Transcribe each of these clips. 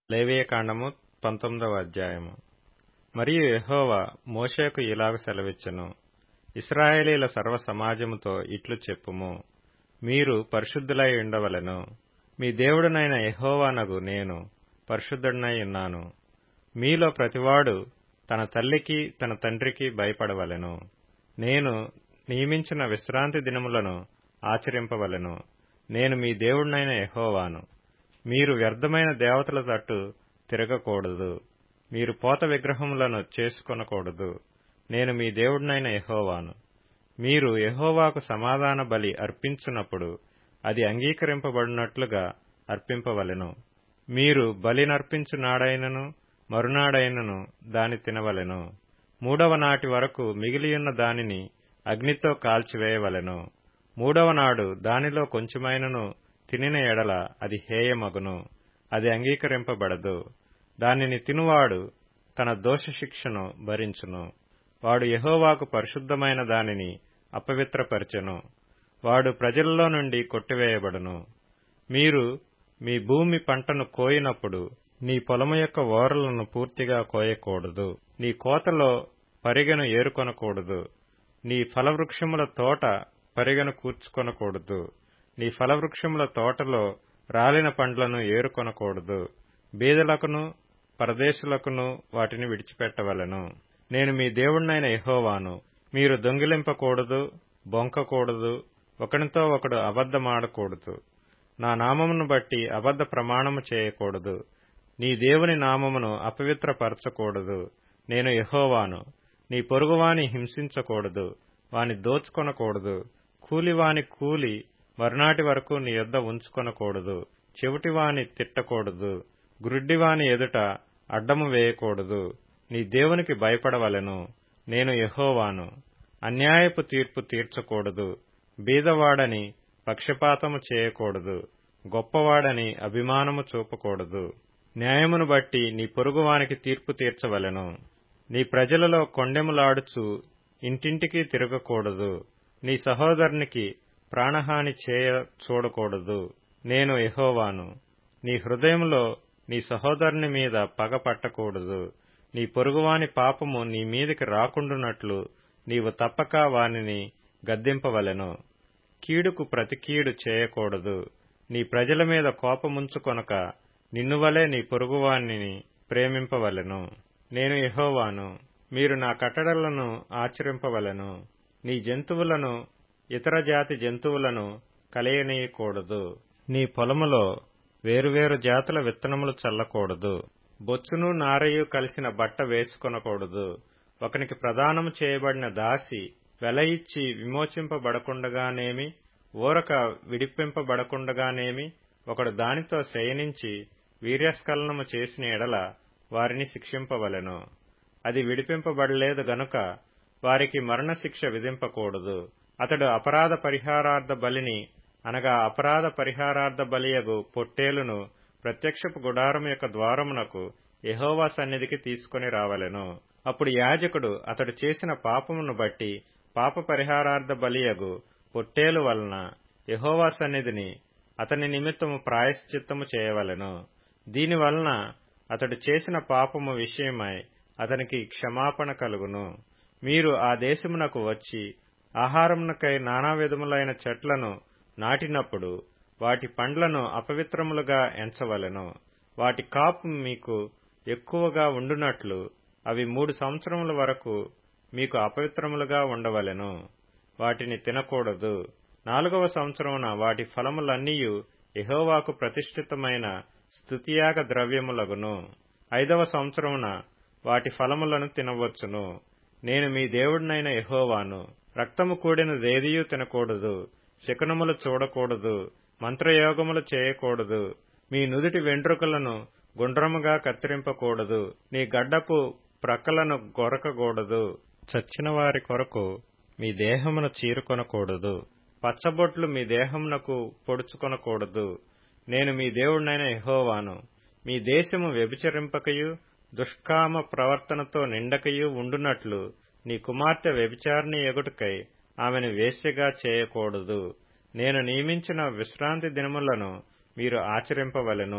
లేవియకాండము పంతొమ్మిదవ అధ్యాయము మరియు యెహోవా మోషేకు ఇలాగ సెలవిచ్చెను ఇశ్రాయేలీల సర్వ సమాజముతో ఇట్లు చెప్పుము మీరు పరిశుద్ధులై ఉండవలెను మీ దేవుడనైన యెహోవానగు నేను పరిశుద్ధుడనై ఉన్నాను మీలో ప్రతివాడు తన తల్లికి తన తండ్రికి భయపడవలెను నేను నియమించిన విశ్రాంతి దినములను ఆచరింపవలెను నేను మీ దేవుడనైన యెహోవాను మీరు వ్యర్థమైన దేవతల తట్టు తిరగకూడదు మీరు పోత విగ్రహములను చేసుకొనకూడదు నేను మీ దేవుడనైన యెహోవాను మీరు యెహోవాకు సమాధాన బలి అర్పించున్నప్పుడు అది అంగీకరింపబడినట్లుగా అర్పింపవలెను మీరు బలినర్పించు నాడైనను మరునాడైనను దాని తినవలెను మూడవ నాటి వరకు మిగిలియున్న దానిని అగ్నితో కాల్చివేయవలెను మూడవ నాడు దానిలో కొంచెమైనను తినిన ఎడల అది హేయమగును అది అంగీకరింపబడదు దానిని తినువాడు తన దోషశిక్షను భరించును వాడు యెహోవాకు పరిశుద్ధమైన దానిని అపవిత్రపరచెను వాడు ప్రజలలో నుండి కొట్టివేయబడును మీరు మీ భూమి పంటను కోయినప్పుడు నీ పొలము యొక్క ఓరలను పూర్తిగా కోయకూడదు నీ కోతలో పరిగెను ఏరుకొనకూడదు నీ ఫలవృక్షముల తోట పరిగెను కూర్చుకొనకూడదు నీ ఫలవృక్షముల తోటలో రాలిన పండ్లను ఏరుకొనకూడదు బీదలకును పరదేశులకును వాటిని విడిచిపెట్టవలెను నేను మీ దేవుణ్ణైన యెహోవాను మీరు దొంగిలింపకూడదు బొంకకూడదు ఒకనితో ఒకడు అబద్ధమాడకూడదు నా నామమును బట్టి అబద్ధ ప్రమాణము చేయకూడదు నీ దేవుని నామమును అపవిత్రపరచకూడదు నేను యెహోవాను నీ పొరుగువాని హింసించకూడదు వాని దోచుకొనకూడదు కూలివాని కూలి మరునాటి వరకు నీ యొద్ద ఉంచుకొనకూడదు చెవిటివాని తిట్టకూడదు గురుడ్డివాని ఎదుట అడ్డము వేయకూడదు నీ దేవునికి భయపడవలెను నేను యెహోవాను అన్యాయపు తీర్పు తీర్చకూడదు బీదవాడని పక్షపాతము చేయకూడదు గొప్పవాడని అభిమానము చూపకూడదు న్యాయమును బట్టి నీ పొరుగువానికి తీర్పు తీర్చవలెను నీ ప్రజలలో కొండెములాడుచు ఇంటింటికి తిరగకూడదు నీ సహోదరునికి ప్రాణహాని చేయ చూడకూడదు నేను యెహోవాను నీ హృదయంలో నీ సహోదరుని మీద పగ పట్టకూడదు నీ పొరుగువాని పాపము నీ మీదికి రాకుండునట్లు నీవు తప్పక వానిని గద్దింపవలెను కీడుకు ప్రతి కీడు చేయకూడదు నీ ప్రజల మీద కోపముంచుకొనక నిన్నువలే నీ పొరుగువానిని ప్రేమింపవలెను నేను యెహోవాను మీరు నా కట్టడలను ఆచరింపవలెను నీ జంతువులను ఇతర జాతి జంతువులను కలయనీయకూడదు నీ పొలములో వేరువేరు జాతుల విత్తనములు చల్లకూడదు బొచ్చును నారయు కలిసిన బట్ట వేసుకొనకూడదు ఒకనికి ప్రదానము చేయబడిన దాసి వెల ఇచ్చి విమోచింపబడకుండగానేమి ఊరక విడిపింపబడకుండగానేమి ఒకడు దానితో శయనించి వీర్యస్ఖలనము చేసిన ఎడల వారిని శిక్షింపవలెను అది విడిపింపబడలేదు గనుక వారికి మరణశిక్ష విధింపకూడదు అతడు అపరాధ పరిహారార్థ బలిని అనగా అపరాధ పరిహారార్థ బలియగు పొట్టేలును ప్రత్యక్షపు గుడారం యొక్క ద్వారమునకు యహోవా సన్నిధికి తీసుకుని రావలెను అప్పుడు యాజకుడు అతడు చేసిన పాపమును బట్టి పాప పరిహారార్థ బలియగు పొట్టేలు వలన యహోవా సన్నిధిని అతని నిమిత్తము ప్రాయశ్చిత్తము చేయవలెను దీనివలన అతడు చేసిన పాపము విషయమై అతనికి క్షమాపణ కలుగును మీరు ఆ దేశమునకు వచ్చి ఆహారమునకై నానా విధములైన చెట్లను నాటినప్పుడు వాటి పండ్లను అపవిత్రములుగా ఎంచవలెను వాటి కాపు మీకు ఎక్కువగా ఉండునట్లు అవి మూడు సంవత్సరముల వరకు మీకు అపవిత్రములుగా ఉండవలెను వాటిని తినకూడదు నాలుగవ సంవత్సరమున వాటి ఫలములన్నీయు యహోవాకు ప్రతిష్ఠితమైన స్తుతియాగ ద్రవ్యములగును ఐదవ సంవత్సరమున వాటి ఫలములను తినవచ్చును నేను మీ దేవుడినైన యహోవాను రక్తము కూడినదేదియూ తినకూడదు శకునములు చూడకూడదు మంత్రయోగములు చేయకూడదు మీ నుదుటి వెంట్రుకలను గుండ్రముగా కత్తిరింపకూడదు నీ గడ్డపు ప్రక్కలను గొరకకూడదు చచ్చిన వారి కొరకు మీ దేహమును చీరుకొనకూడదు పచ్చబొట్లు మీ దేహమునకు పొడుచుకొనకూడదు నేను మీ దేవుడినైన యహోవాను మీ దేశము వ్యభిచరింపకయు దుష్కామ ప్రవర్తనతో నిండకయు ఉండునట్లు నీ కుమార్తె వ్యభిచారిణి ఎగుటకై ఆమెను వేశ్యగా చేయకూడదు నేను నియమించిన విశ్రాంతి దినములను మీరు ఆచరింపవలెను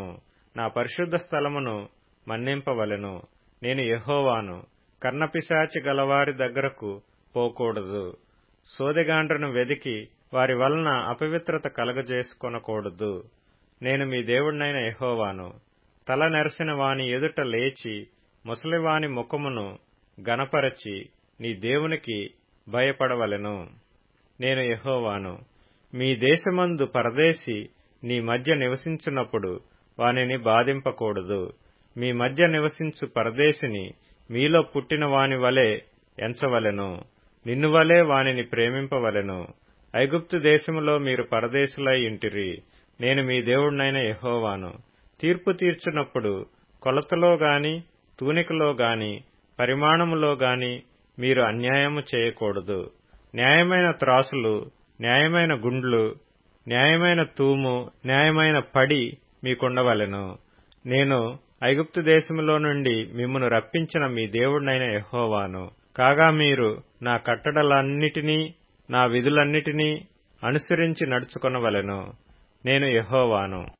నా పరిశుద్ధ స్థలమును మన్నింపవలెను నేను యెహోవాను కర్ణపిశాచి గలవారి దగ్గరకు పోకూడదు సోదెగాండ్రను వెదికి వారి వలన అపవిత్రత కలగజేసుకొనకూడదు నేను మీ దేవుణ్ణైన యెహోవాను తల నెరసిన వాని ఎదుట లేచి ముసలివాని ముఖమును గనపరచి నీ దేవునికి భయపడవలెను నేను యెహోవాను మీ దేశమందు పరదేశి నీ మధ్య నివసించున్నప్పుడు వానిని బాధింపకూడదు మీ మధ్య నివసించు పరదేశిని మీలో పుట్టిన వాని వలె ఎంచవలెను నిన్ను వలె వానిని ప్రేమింపవలెను ఐగుప్తు దేశములో మీరు పరదేశులై ఇంటిరి నేను మీ దేవుణ్ణైన యెహోవాను తీర్పు తీర్చున్నప్పుడు కొలతలో గాని తూనికలో గాని పరిమాణములో గాని మీరు అన్యాయము చేయకూడదు న్యాయమైన త్రాసులు న్యాయమైన గుండ్లు న్యాయమైన తూము న్యాయమైన పడి మీకుండవలెను నేను ఐగుప్తు దేశములో నుండి మిమ్మను రప్పించిన మీ దేవుడినైన యెహోవాను కాగా మీరు నా కట్టడలన్నిటినీ నా విధులన్నిటినీ అనుసరించి నడుచుకొనవలెను నేను యెహోవాను